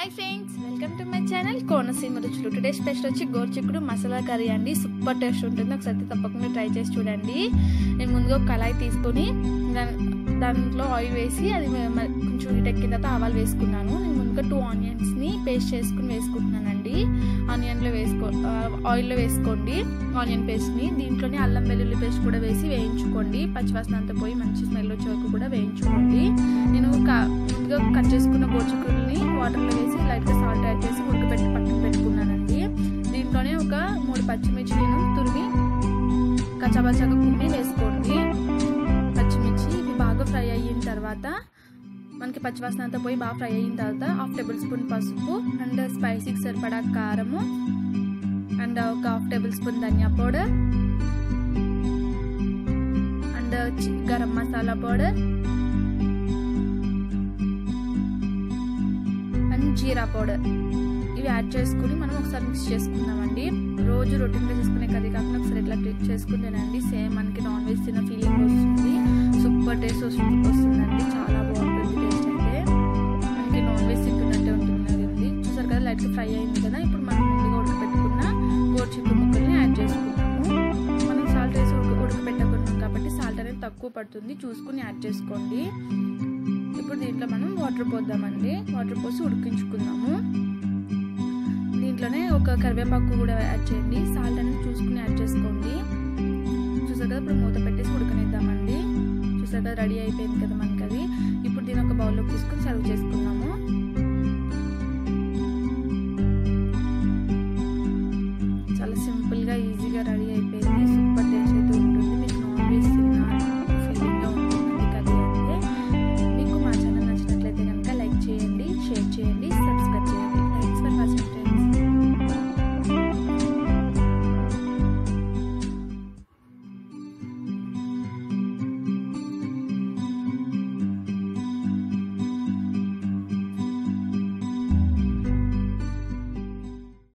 hi friends welcome to my channel Konaseema రుచులు today special వచ్చి గోర్చిక్కుడు మసాలా కర్రీ అండి సూపర్ టేస్ట్ ఉంటుంది ఒకసారి తప్పకుండా ట్రై చేసి చూడండి నేను ముందుగా ఒక కళాయి తీసుకొని దాని దాంట్లో ఆయిల్ వేసి అది మ- కొంచెం హీట్ ఎక్కిన తర్వాత ఆవాలు వేసుకున్నాను నేను ముందుగా టూ ఆనియన్స్ని పేస్ట్ చేసుకుని వేసుకుంటున్నానండి ఆనియన్లో వేసుకో ఆ, ఆయిల్లో వేసుకోండి ఆనియన్ పేస్ట్ని దీంట్లోనే అల్లం వెల్లుల్లి పేస్ట్ కూడా వేసి వేయించుకోండి పచ్చివాసన అంతా పోయి మంచి స్మెల్ వచ్చే వరకు కూడా వేయించుకోండి నేను క- ముందుగా కట్ చేసుకున్న గోచుకుల్ని వాటర్లో వేసి లైట్గా సాల్ట్ యాడ్ చేసి ఉడకబెట్టి పక్కన పెట్టుకున్నానండి దీంట్లోనే ఒక మూడు పచ్చిమిర్చిలను తురిమి కచ్చాబచ్చాగా కుమ్మి వేసుకోండి పచ్చిమిర్చి ఇవి బాగా ఫ్రై అయిన తర్వాత మనకి పచ్చివాసన అంతా పోయి బాగా ఫ్రై అయిన తర్వాత హాఫ్ టేబుల్ స్పూన్ పసుపు అండ్ స్పైసీకి సరిపడా కారము అండ్ ఒక half tablespoon dhania powder and garam masala powder and jeera powder ఇవి యాడ్ చేసుకుని మనం ఒకసారి మిక్స్ చేసుకుందామండి రోజు రొటీన్గా చేసుకునే కర్రీ కాకుండా ఒకసారి ఇట్లా క్లిక్ చేసుకుంటేనండి సేమ్ మనకి నాన్ వెజ్ తిన్న ఫీలింగ్ వస్తుంది సూపర్ టేస్ట్ వస్తుందండి చాలా బాగుంటుంది టేస్ట్ అయితే మనకి నాన్ వెజ్ తింటున్నట్టే ఉంటుంది అది చూసారు కదా లైట్గా ఫ్రై అయింది కదా ఇప్పుడు మనం ముందుగా ఉడకబెట్టుకున్న గోరుచిక్కుడు ముక్కల్ని యాడ్ చేసుకున్నాము మనం సాల్ట్ వేసి ఉడక ఉడకబెట్టుకున్నాం కాబట్టి సాల్ట్ అనేది తక్కువ పడుతుంది చూసుకుని యాడ్ చేసుకోండి ఇప్పుడు దీంట్లో మనం వాటర్ పోద్దామండి వాటర్ పోసి ఉడికించుకుందాము దీంట్లోనే ఒక కరివేపాకు కూడా యాడ్ చేయండి సాల్ట్ అనేది చూసుకుని యాడ్ చేసుకోండి చూసారు కదా ఇప్పుడు మూత పెట్టేసి ఉడకనిద్దామండి చూసారు కదా రెడీ అయిపోయింది కదా మనకి అది ఇప్పుడు దీని ఒక బౌల్లోకి తీసుకొని సర్వ్ చేసుకున్నాము చాలా సింపుల్గా ఈజీగా రెడీ అయిపోయింది సూపర్ టేస్ట్ అయితే ఉంటుంది మీకు నాన్ వెజ్ తిన్నా ఫీలింగ్గా ఉంటుంది కర్రీ అయితే మీకు మా ఛానల్ నచ్చినట్లయితే కనుక లైక్ చేయండి షేర్ చేయండి